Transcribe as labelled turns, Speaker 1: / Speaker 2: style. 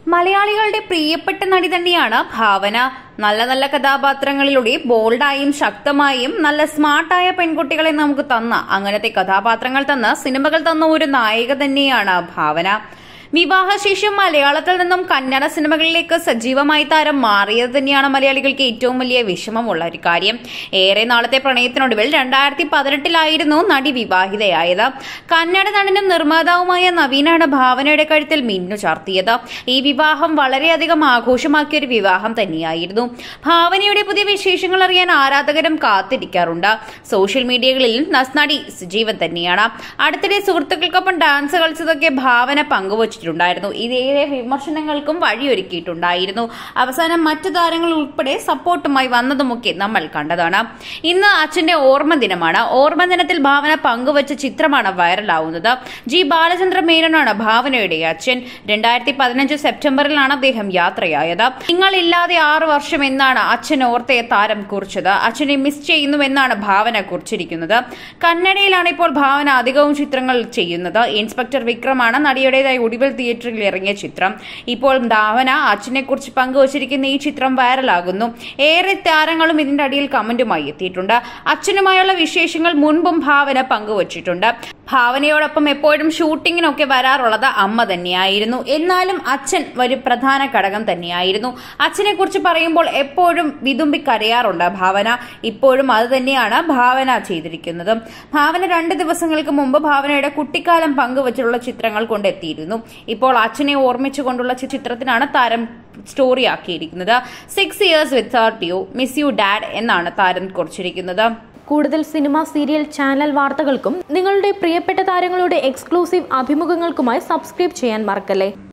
Speaker 1: മലയാളികളുടെ പ്രിയപ്പെട്ട നടി തന്നെയാണ് ഭാവന നല്ല നല്ല കഥാപാത്രങ്ങളിലൂടെ ബോൾഡായും ശക്തമായും നല്ല സ്മാർട്ടായ പെൺകുട്ടികളെ നമുക്ക് തന്ന അങ്ങനത്തെ കഥാപാത്രങ്ങൾ തന്ന സിനിമകൾ തന്ന ഒരു നായിക തന്നെയാണ് ഭാവന വിവാഹശേഷം മലയാളത്തിൽ നിന്നും കന്നഡ സിനിമകളിലേക്ക് സജീവമായി താരം മാറിയത് തന്നെയാണ് മലയാളികൾക്ക് ഏറ്റവും വലിയ വിഷമമുള്ള ഒരു കാര്യം ഏറെ നാളത്തെ പ്രണയത്തിനൊടുവിൽ രണ്ടായിരത്തി പതിനെട്ടിലായിരുന്നു നടി വിവാഹിതയായത് കന്നഡ നടനും നിർമ്മാതാവുമായ നവീനാണ് ഭാവനയുടെ കഴുത്തിൽ മിന്നു ചാർത്തിയത് ഈ വിവാഹം വളരെയധികം ആഘോഷമാക്കിയ ഒരു വിവാഹം തന്നെയായിരുന്നു ഭാവനയുടെ പുതിയ വിശേഷങ്ങൾ അറിയാൻ ആരാധകരും കാത്തിരിക്കാറുണ്ട് സോഷ്യൽ മീഡിയകളിൽ നടി സജീവൻ തന്നെയാണ് അടുത്തിടെ സുഹൃത്തുക്കൾക്കൊപ്പം ഡാൻസ് കളിച്ചതൊക്കെ ഭാവന പങ്കുവച്ചിട്ടുണ്ടായിരുന്നു ഇതേറെ വിമർശനങ്ങൾക്കും വഴിയൊരുക്കിയിട്ടുണ്ടായിരുന്നു അവസാനം മറ്റു താരങ്ങൾ ഉൾപ്പെടെ സപ്പോർട്ടുമായി വന്നതുമൊക്കെ നമ്മൾ കണ്ടതാണ് ഇന്ന് അച്ഛന്റെ ഓർമ്മ ദിനമാണ് ഓർമ്മ ദിനത്തിൽ ഭാവന പങ്കുവച്ച ചിത്രമാണ് വൈറലാവുന്നത് ജി ബാലചന്ദ്ര മേനോനാണ് ഭാവനയുടെ അച്ഛൻ രണ്ടായിരത്തി പതിനഞ്ച് സെപ്റ്റംബറിലാണ് അദ്ദേഹം യാത്രയായത് നിങ്ങളില്ലാതെ ആറ് വർഷം എന്നാണ് അച്ഛൻ ഓർത്തയെ താരം കുറിച്ചത് അച്ഛനെ മിസ് ചെയ്യുന്നുവെന്നാണ് ഭാവന കുറിച്ചിരിക്കുന്നത് കന്നഡയിലാണ് ഇപ്പോൾ ഭാവന അധികവും ചിത്രങ്ങൾ ചെയ്യുന്നത് ഇൻസ്പെക്ടർ വിക്രമാണ് നടിയുടേതായി ഒടുവിൽ തിയേറ്ററിൽ ഇറങ്ങിയ ചിത്രം ഇപ്പോൾ ഭാവന അച്ഛനെ കുറിച്ച് പങ്കുവച്ചിരിക്കുന്ന ഈ ചിത്രം വൈറലാകുന്നു ഏറെ താരങ്ങളും ഇതിന്റെ അടിയിൽ കമന്റുമായി എത്തിയിട്ടുണ്ട് അച്ഛനുമായുള്ള വിശേഷങ്ങൾ മുൻപും ഭാവന പങ്കുവച്ചിട്ടുണ്ട് ഭാവനയോടൊപ്പം എപ്പോഴും ഷൂട്ടിങ്ങിനൊക്കെ വരാറുള്ളത് അമ്മ തന്നെയായിരുന്നു എന്നാലും അച്ഛൻ ഒരു പ്രധാന ഘടകം തന്നെയായിരുന്നു അച്ഛനെ കുറിച്ച് പറയുമ്പോൾ എപ്പോഴും വിതുമ്പി കരയാറുണ്ട് ഭാവന ഇപ്പോഴും അത് തന്നെയാണ് ഭാവന ചെയ്തിരിക്കുന്നത് ഭാവന രണ്ട് ദിവസങ്ങൾക്ക് മുമ്പ് ഭാവനയുടെ കുട്ടിക്കാലം പങ്കുവച്ചിട്ടുള്ള ചിത്രങ്ങൾ കൊണ്ടെത്തിയിരുന്നു ഇപ്പോൾ അച്ഛനെ ഓർമ്മിച്ചുകൊണ്ടുള്ള ചി- ചിത്രത്തിനാണ് താരം സ്റ്റോറി ആക്കിയിരിക്കുന്നത് six years with you miss you dad എന്നാണ് താരം കുറിച്ചിരിക്കുന്നത്
Speaker 2: കൂടുതൽ സിനിമ സീരിയൽ ചാനൽ വാർത്തകൾക്കും നിങ്ങളുടെ പ്രിയപ്പെട്ട താരങ്ങളുടെ എക്സ്ക്ലൂസീവ് അഭിമുഖങ്ങൾക്കുമായി സബ്സ്ക്രൈബ് ചെയ്യാൻ മറക്കല്ലേ